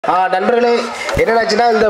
ஆ நண்பர்களே என்னென்னாச்சுன்னா இந்த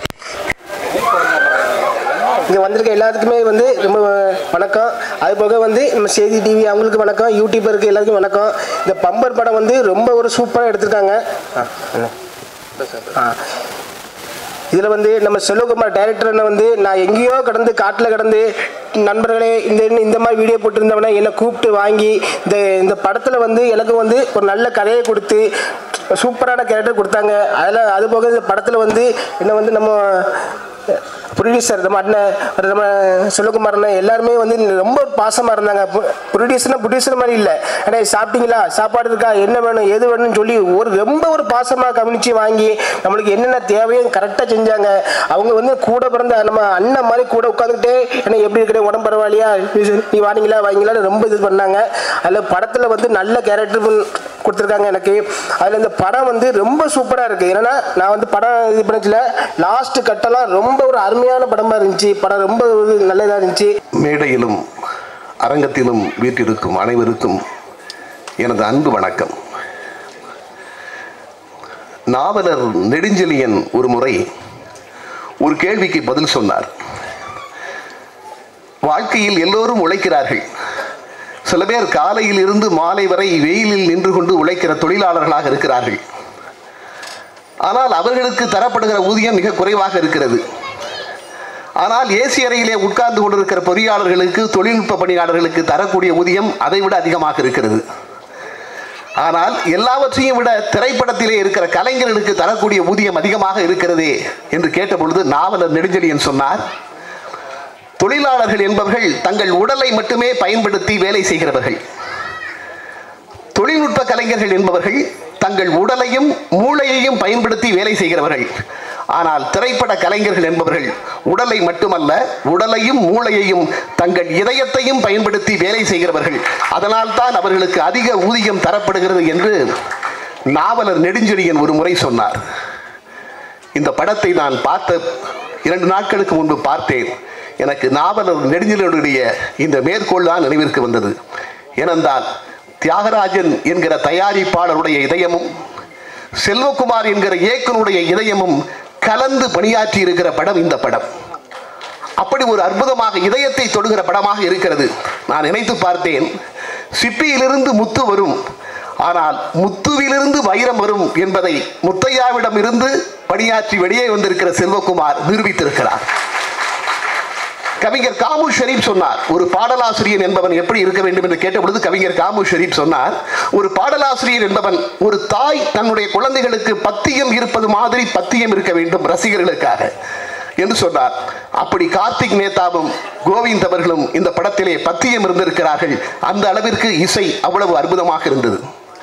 இங்கே வந்திருக்க எல்லாத்துக்குமே வந்து ரொம்ப வணக்கம் அது போக வந்து நம்ம செய்தி டிவி அவங்களுக்கு வணக்கம் யூடியூபருக்கு எல்லாத்துக்கும் வணக்கம் இந்த பம்பர் படம் வந்து ரொம்ப ஒரு சூப்பராக எடுத்திருக்காங்க ஆ, என்ன? ஆ இதில் வந்து நம்ம செல்வகுமார் டைரக்டர் வந்து நான் எங்கேயோ கடந்து காட்டில் கடந்து நண்பர்களே இந்த இந்த மாதிரி வீடியோ போட்டிருந்தவனே என்னை கூப்பிட்டு வாங்கி இந்த இந்த படத்தில் வந்து எனக்கு வந்து ஒரு நல்ல கதையை கொடுத்து சூப்பரான கேரக்டர் கொடுத்தாங்க அதில் அது போக இந்த படத்தில் வந்து என்ன வந்து நம்ம ப்ரொடியூசர் நம்ம அண்ணன் நம்ம செல்வகுமார் அண்ணன் எல்லாருமே வந்து ரொம்ப பாசமாக இருந்தாங்க ப்ரொடியூசர்னா ப்ரொடியூசர் மாதிரி இல்லை அண்ணே சாப்பிட்டீங்களா சாப்பாடு இருக்கா என்ன வேணும் எது வேணும்னு சொல்லி ஒரு ரொம்ப ஒரு பாசமாக கவனித்து வாங்கி நம்மளுக்கு என்னென்ன தேவையோ கரெக்டாக செஞ்சாங்க அவங்க வந்து கூட பிறந்த நம்ம அண்ணன் மாதிரி கூட உட்காந்துக்கிட்டே என்ன எப்படி இருக்கிற உடம்பு பரவாயில்லையா நீ வாங்கிங்களா வாங்கிங்களான்னு ரொம்ப இது பண்ணாங்க அதில் படத்தில் வந்து நல்ல கேரக்டர் கொடுத்துருக்காங்க எனக்கு அதில் இந்த படம் வந்து ரொம்ப சூப்பராக இருக்குது ஏன்னா நான் வந்து படம் இது பண்ணச்சில் லாஸ்ட் கட்டெல்லாம் ரொம்ப ஒரு அருமையான படமாக இருந்துச்சு படம் ரொம்ப ஒரு நல்லதாக இருந்துச்சு மேடையிலும் அரங்கத்திலும் வீட்டிருக்கும் அனைவருக்கும் எனது அன்பு வணக்கம் நாவலர் நெடுஞ்செழியன் ஒரு முறை ஒரு கேள்விக்கு பதில் சொன்னார் வாழ்க்கையில் எல்லோரும் உழைக்கிறார்கள் சில பேர் காலையில் இருந்து மாலை வரை வெயிலில் நின்று கொண்டு உழைக்கிற தொழிலாளர்களாக இருக்கிறார்கள் ஆனால் அவர்களுக்கு தரப்படுகிற ஊதியம் மிக குறைவாக இருக்கிறது ஆனால் ஏசி அறையிலே உட்கார்ந்து கொண்டிருக்கிற பொறியாளர்களுக்கு தொழில்நுட்ப பணியாளர்களுக்கு தரக்கூடிய ஊதியம் அதை விட அதிகமாக இருக்கிறது ஆனால் எல்லாவற்றையும் விட திரைப்படத்திலே இருக்கிற கலைஞர்களுக்கு தரக்கூடிய ஊதியம் அதிகமாக இருக்கிறதே என்று கேட்டபொழுது நாவலர் நெடுஞ்செழியன் சொன்னார் தொழிலாளர்கள் என்பவர்கள் தங்கள் உடலை மட்டுமே பயன்படுத்தி வேலை செய்கிறவர்கள் தொழில்நுட்ப கலைஞர்கள் என்பவர்கள் தங்கள் உடலையும் மூளையையும் பயன்படுத்தி வேலை செய்கிறவர்கள் ஆனால் திரைப்பட கலைஞர்கள் என்பவர்கள் உடலை மட்டுமல்ல உடலையும் மூளையையும் தங்கள் இதயத்தையும் பயன்படுத்தி வேலை செய்கிறவர்கள் அதனால் தான் அவர்களுக்கு அதிக ஊதியம் தரப்படுகிறது என்று நாவலர் நெடுஞ்செழியன் ஒரு முறை சொன்னார் இந்த படத்தை நான் பார்த்த இரண்டு நாட்களுக்கு முன்பு பார்த்தேன் எனக்கு நாவலர் நெடுஞ்செழியனுடைய இந்த மேற்கோள் தான் நினைவிற்கு வந்தது ஏனென்றால் தியாகராஜன் என்கிற தயாரிப்பாளருடைய இதயமும் செல்வகுமார் என்கிற இயக்குனுடைய இதயமும் கலந்து பணியாற்றி இருக்கிற படம் இந்த படம் அப்படி ஒரு அற்புதமாக இதயத்தை தொடுகிற படமாக இருக்கிறது நான் நினைத்து பார்த்தேன் சிப்பியிலிருந்து முத்து வரும் ஆனால் முத்துவிலிருந்து வைரம் வரும் என்பதை முத்தையாவிடம் இருந்து பணியாற்றி வெளியே வந்திருக்கிற செல்வகுமார் நிரூபித்திருக்கிறார் கவிஞர் காமு ஷெரீப் சொன்னார் ஒரு பாடலாசிரியர் என்பவன் எப்படி இருக்க வேண்டும் என்று கேட்டபொழுது கவிஞர் காமு ஷெரீப் சொன்னார் ஒரு பாடலாசிரியர் என்பவன் ஒரு தாய் தன்னுடைய குழந்தைகளுக்கு பத்தியம் இருப்பது மாதிரி பத்தியம் இருக்க வேண்டும் ரசிகர்களுக்காக என்று சொன்னார் அப்படி கார்த்திக் நேதாவும் கோவிந்த் அவர்களும் இந்த படத்திலே பத்தியம் இருந்திருக்கிறார்கள் அந்த அளவிற்கு இசை அவ்வளவு அற்புதமாக இருந்தது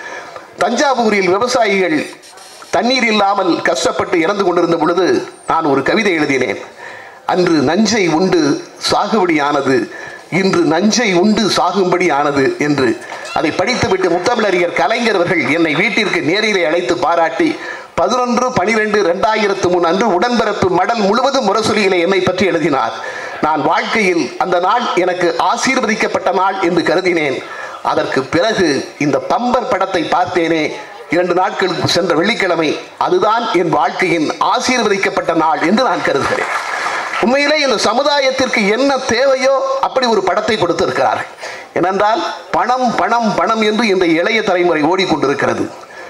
தஞ்சாவூரில் விவசாயிகள் தண்ணீர் இல்லாமல் கஷ்டப்பட்டு இறந்து கொண்டிருந்த பொழுது நான் ஒரு கவிதை எழுதினேன் அன்று நஞ்சை உண்டு சாகுபடி ஆனது இன்று நஞ்சை உண்டு சாகும்படி ஆனது என்று அதை படித்துவிட்டு முத்தமிழறிஞர் கலைஞர் அவர்கள் என்னை வீட்டிற்கு நேரிலே அழைத்து பாராட்டி பதினொன்று பனிரெண்டு ரெண்டாயிரத்து மூணு அன்று உடன்பிறப்பு மடல் முழுவதும் முரசொலியிலே என்னை பற்றி எழுதினார் நான் வாழ்க்கையில் அந்த நாள் எனக்கு ஆசீர்வதிக்கப்பட்ட நாள் என்று கருதினேன் அதற்கு பிறகு இந்த பம்பர் படத்தை பார்த்தேனே இரண்டு நாட்களுக்கு சென்ற வெள்ளிக்கிழமை அதுதான் என் வாழ்க்கையின் ஆசீர்வதிக்கப்பட்ட நாள் என்று நான் கருதுகிறேன் உண்மையிலே இந்த சமுதாயத்திற்கு என்ன தேவையோ அப்படி ஒரு படத்தை கொடுத்திருக்கிறார்கள் ஏனென்றால் பணம் பணம் பணம் என்று இந்த இளைய தலைமுறை ஓடிக்கொண்டிருக்கிறது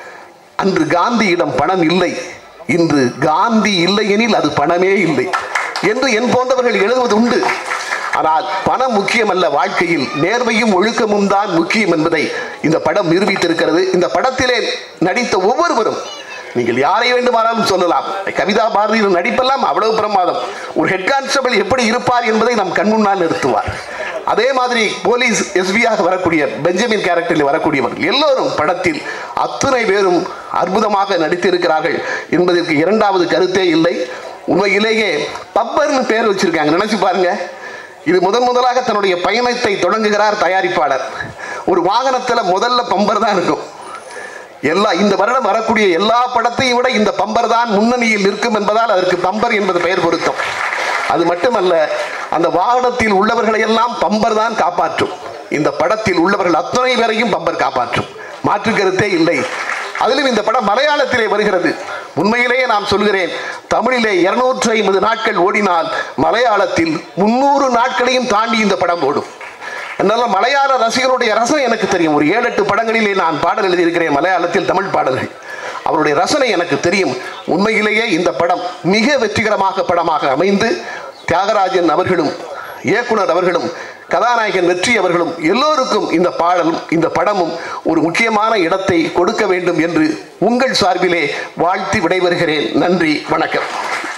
அன்று காந்தியிடம் பணம் இல்லை இன்று காந்தி இல்லை எனில் அது பணமே இல்லை என்று என் போன்றவர்கள் எழுதுவது உண்டு ஆனால் பணம் முக்கியமல்ல வாழ்க்கையில் நேர்மையும் ஒழுக்கமும் தான் முக்கியம் என்பதை இந்த படம் நிரூபித்திருக்கிறது இந்த படத்திலே நடித்த ஒவ்வொருவரும் நீங்கள் யாரை வேண்டுமானாலும் சொல்லலாம் கவிதா பாரதியின் நடிப்பெல்லாம் அவ்வளவு பிரமாதம் ஒரு ஹெட் கான்ஸ்டபிள் எப்படி இருப்பார் என்பதை நம் கண்முன்னால் நிறுத்துவார் அதே மாதிரி போலீஸ் எஸ்பியாக வரக்கூடிய பெஞ்சமின் கேரக்டரில் வரக்கூடியவர்கள் எல்லோரும் படத்தில் அத்துணை பேரும் அற்புதமாக நடித்திருக்கிறார்கள் என்பதற்கு இரண்டாவது கருத்தே இல்லை உண்மையிலேயே பப்பர்னு பேர் வச்சிருக்காங்க நினைச்சு பாருங்க இது முதன் முதலாக தன்னுடைய பயணத்தை தொடங்குகிறார் தயாரிப்பாளர் ஒரு வாகனத்தில் முதல்ல பம்பர் தான் இருக்கும் எல்லா இந்த வருடம் வரக்கூடிய எல்லா படத்தையும் விட இந்த பம்பர் தான் முன்னணியில் நிற்கும் என்பதால் அதற்கு பம்பர் என்பது பெயர் பொருத்தம் அது மட்டுமல்ல அந்த வாகனத்தில் உள்ளவர்களை எல்லாம் பம்பர் தான் காப்பாற்றும் இந்த படத்தில் உள்ளவர்கள் அத்தனை பேரையும் பம்பர் காப்பாற்றும் மாற்று கருத்தே இல்லை அதிலும் இந்த படம் மலையாளத்திலே வருகிறது உண்மையிலேயே நான் சொல்கிறேன் தமிழிலே இருநூற்றி ஐம்பது நாட்கள் ஓடினால் மலையாளத்தில் முன்னூறு நாட்களையும் தாண்டி இந்த படம் ஓடும் அதனால மலையாள ரசிகருடைய ரசனை எனக்கு தெரியும் ஒரு ஏழு எட்டு படங்களிலே நான் பாடல் எழுதியிருக்கிறேன் மலையாளத்தில் தமிழ் பாடல்கள் அவருடைய ரசனை எனக்கு தெரியும் உண்மையிலேயே இந்த படம் மிக வெற்றிகரமாக படமாக அமைந்து தியாகராஜன் அவர்களும் இயக்குனர் அவர்களும் கதாநாயகன் வெற்றி அவர்களும் எல்லோருக்கும் இந்த பாடலும் இந்த படமும் ஒரு முக்கியமான இடத்தை கொடுக்க வேண்டும் என்று உங்கள் சார்பிலே வாழ்த்தி விடைபெறுகிறேன் நன்றி வணக்கம்